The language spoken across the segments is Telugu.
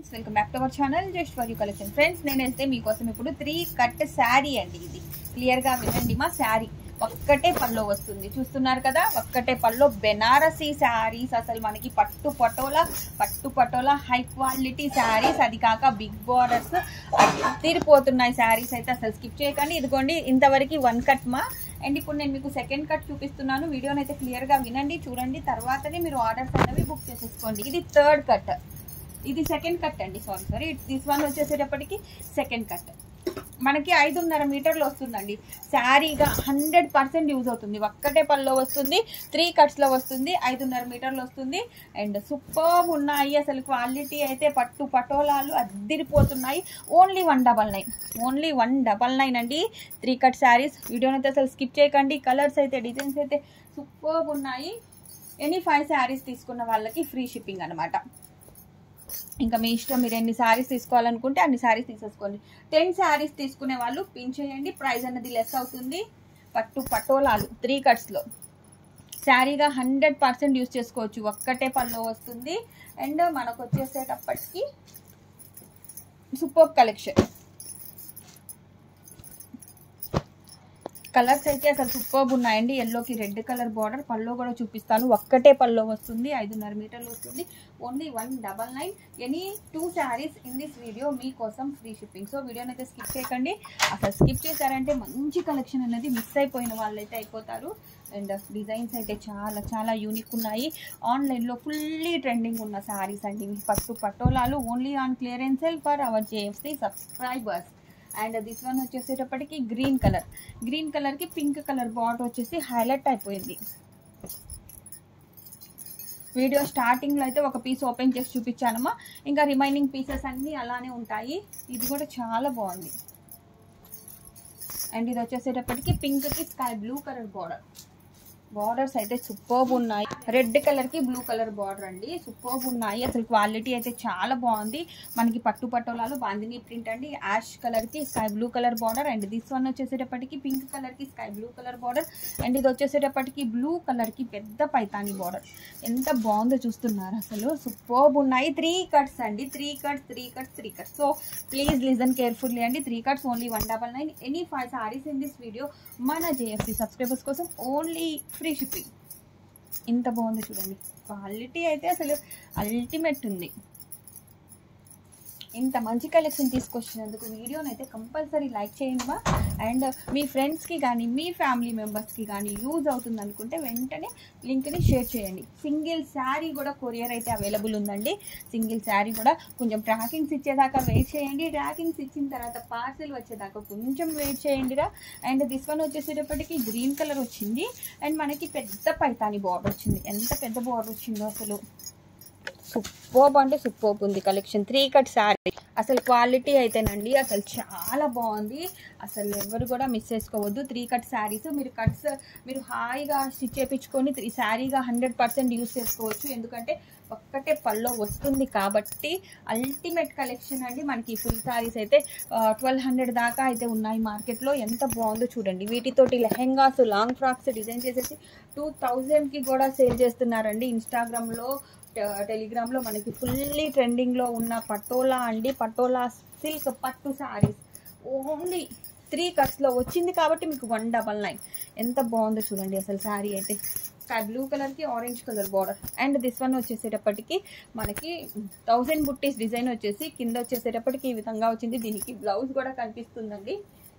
friends welcome back to our channel just for you collection friends నేనైతే మీకోసం ఇప్పుడు త్రీ కట్ శారీ అండి ఇది క్లియర్ గా వినండి మా శారీ ఒక్కటే పల్లో వస్తుంది చూస్తున్నారు కదా ఒక్కటే పల్లో బెనారసీ శారీస్ అసలు మనకి పట్టు పటోలా పట్టు పటోలా హై క్వాలిటీ శారీస్ అది కాక బిగ్ బార్డర్స్ తీరిపోతున్నాయి శారీస్ అయితే అసలు స్కిప్ చేయకండి ఇదిగోండి ఇంతవరకు వన్ కట్ మా అండ్ ఇప్పుడు నేను మీకు సెకండ్ కట్ చూపిస్తున్నాను వీడియోని అయితే క్లియర్ గా వినండి చూడండి తర్వాతనే మీరు ఆర్డర్స్ అనేవి బుక్ చేసేసుకోండి ఇది థర్డ్ కట్ ఇది సెకండ్ కట్ అండి సారీ సారీ దిస్ వన్ వచ్చేసేటప్పటికి సెకండ్ కట్ మనకి ఐదున్నర మీటర్లు వస్తుందండి శారీగా హండ్రెడ్ పర్సెంట్ యూజ్ అవుతుంది ఒక్కటే పల్లో వస్తుంది త్రీ కట్స్లో వస్తుంది ఐదున్నర మీటర్లు వస్తుంది అండ్ సూపర్ ఉన్నాయి అసలు క్వాలిటీ అయితే పట్టు పటోలాలు అద్దిరిపోతున్నాయి only one double nine only one double nine అండి త్రీ కట్ శారీస్ వీడియోని అయితే అసలు స్కిప్ చేయకండి కలర్స్ అయితే డిజైన్స్ అయితే సూపర్ ఉన్నాయి ఎనీ ఫైవ్ శారీస్ తీసుకున్న వాళ్ళకి ఫ్రీ షిప్పింగ్ అనమాట ఇంకా మీ ఇష్టం మీరు ఎన్ని శారీస్ తీసుకోవాలనుకుంటే అన్ని శారీస్ తీసేసుకోండి టెన్ శారీస్ తీసుకునే వాళ్ళు పిన్ చేయండి ప్రైస్ అనేది లెస్ అవుతుంది పట్టు పటోలాలు త్రీ కట్స్లో శారీగా హండ్రెడ్ పర్సెంట్ యూస్ చేసుకోవచ్చు ఒక్కటే పళ్ళు వస్తుంది అండ్ మనకు వచ్చేసేటప్పటికి సూపర్ కలెక్షన్ కలర్స్ అయితే అసలు సూపర్బ్ ఉన్నాయండి ఎల్లోకి రెడ్ కలర్ బార్డర్ పల్లో కూడా చూపిస్తాను ఒక్కటే పల్లో వస్తుంది ఐదున్నర మీటర్లు వస్తుంది only one double nine any two sarees in this video మీకోసం ఫ్రీ షిప్పింగ్ సో వీడియోని అయితే స్కిప్ చేయకండి అసలు స్కిప్ చేశారంటే మంచి కలెక్షన్ అనేది మిస్ అయిపోయిన వాళ్ళు అయితే అయిపోతారు అండ్ డిజైన్స్ అయితే చాలా చాలా యూనిక్ ఉన్నాయి ఆన్లైన్లో ఫుల్లీ ట్రెండింగ్ ఉన్న శారీస్ అండి ఇవి పట్టు పట్టోలాలు only on clearance sale for our JFC subscribers and this one వచ్చేసేటప్పటికి గ్రీన్ కలర్ గ్రీన్ కలర్కి పింక్ కలర్ బార్డర్ వచ్చేసి హైలైట్ అయిపోయింది వీడియో స్టార్టింగ్లో అయితే ఒక పీస్ ఓపెన్ చేసి చూపించానమ్మా ఇంకా రిమైనింగ్ పీసెస్ అన్నీ అలానే ఉంటాయి ఇది కూడా చాలా బాగుంది అండ్ ఇది వచ్చేసేటప్పటికి పింక్కి sky blue colour border borders అయితే సూపర్బ్ ఉన్నాయి రెడ్ కలర్ కి బ్లూ కలర్ బార్డర్ అండి సూపర్బ్ ఉన్నాయి అసలు క్వాలిటీ అయితే చాలా బాగుంది మనకి పట్టు పట్టోలాలు బాందిని ప్రింట్ అండి యాష్ కలర్ కి sky blue colour border and this one వచ్చేసేటప్పటికి పింక్ కలర్ కి sky blue colour border and ఇది వచ్చేసేటప్పటికి బ్లూ కలర్ కి పెద్ద పైతాని బార్డర్ ఎంత బాగుందో చూస్తున్నారు అసలు సూపర్బ్ ఉన్నాయి త్రీ కట్స్ అండి three cuts three cuts three cuts so please listen carefully అండి three cuts only one double nine any five sarees in this video మన జేఎఫ్సీ సబ్స్క్రైబర్స్ కోసం ఓన్లీ ఫ్రీ షిప్పింగ్ ఇంత బాగుంది చూడండి క్వాలిటీ అయితే అసలు అల్టిమేట్ ఉంది ఇంత మంచి కలెక్షన్ తీసుకొచ్చినందుకు వీడియోని అయితే కంపల్సరీ లైక్ చేయండి మా అండ్ మీ ఫ్రెండ్స్కి కానీ మీ ఫ్యామిలీ మెంబర్స్కి కానీ యూజ్ అవుతుంది అనుకుంటే వెంటనే లింక్ని షేర్ చేయండి సింగిల్ శారీ కూడా కొరియర్ అయితే అవైలబుల్ ఉందండి సింగిల్ శారీ కూడా కొంచెం ట్రాకింగ్స్ ఇచ్చేదాకా వెయిట్ చేయండి ట్రాకింగ్స్ ఇచ్చిన తర్వాత పార్సిల్ వచ్చేదాకా కొంచెం వెయిట్ చేయండిరా అండ్ దిస్ వన్ వచ్చేసేటప్పటికి గ్రీన్ కలర్ వచ్చింది అండ్ మనకి పెద్ద పైతాని బార్డర్ వచ్చింది ఎంత పెద్ద బార్డర్ వచ్చిందో అసలు సూపర్బ్ అంటే సూపర్బ్ ఉంది కలెక్షన్ త్రీ కట్ శారీ అసలు క్వాలిటీ అయితేనండి అసలు చాలా బాగుంది అసలు ఎవరు కూడా మిస్ చేసుకోవద్దు త్రీ కట్ శారీస్ మీరు కట్స్ మీరు హాయిగా స్టిచ్ చేయించుకొని త్రీ శారీగా హండ్రెడ్ పర్సెంట్ యూస్ చేసుకోవచ్చు ఎందుకంటే ఒక్కటే పల్లో వస్తుంది కాబట్టి అల్టిమేట్ కలెక్షన్ అండి మనకి ఫుల్ శారీస్ అయితే ట్వెల్వ్ హండ్రెడ్ దాకా అయితే ఉన్నాయి మార్కెట్లో ఎంత బాగుందో చూడండి వీటితోటి లెహెంగాస్ లాంగ్ ఫ్రాక్స్ డిజైన్ చేసేసి టూ థౌజండ్కి కూడా సేల్ చేస్తున్నారండి ఇన్స్టాగ్రామ్లో టెలిగ్రామ్లో మనకి ఫుల్లీ ట్రెండింగ్లో ఉన్న పటోలా అండి పటోలా సిల్క్ పట్టు శారీస్ ఓన్లీ త్రీ కట్స్లో వచ్చింది కాబట్టి మీకు వన్ డబల్ నైన్ ఎంత బాగుందో చూడండి అసలు శారీ అయితే స్కై బ్లూ కలర్కి orange colour border and this one వచ్చేసేటప్పటికి మనకి థౌజండ్ బుట్టీస్ డిజైన్ వచ్చేసి కింద వచ్చేసేటప్పటికి ఈ విధంగా వచ్చింది దీనికి బ్లౌజ్ కూడా కనిపిస్తుందండి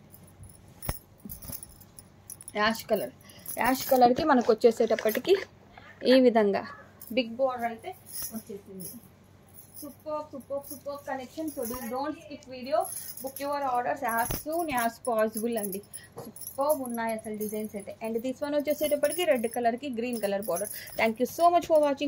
యాష్ కలర్ యాష్ కలర్కి మనకు వచ్చేసేటప్పటికి ఈ విధంగా బిగ్ బోర్డర్ అయితే వచ్చేసింది super super super collection so don't skip video book your orders as soon as possible అండి సూపర్ ఉన్నాయి అసలు డిజైన్స్ అయితే అండ్ దిస్ వన్ వచ్చేసేటప్పటికి రెడ్ కలర్కి green colour border thank you so much for watching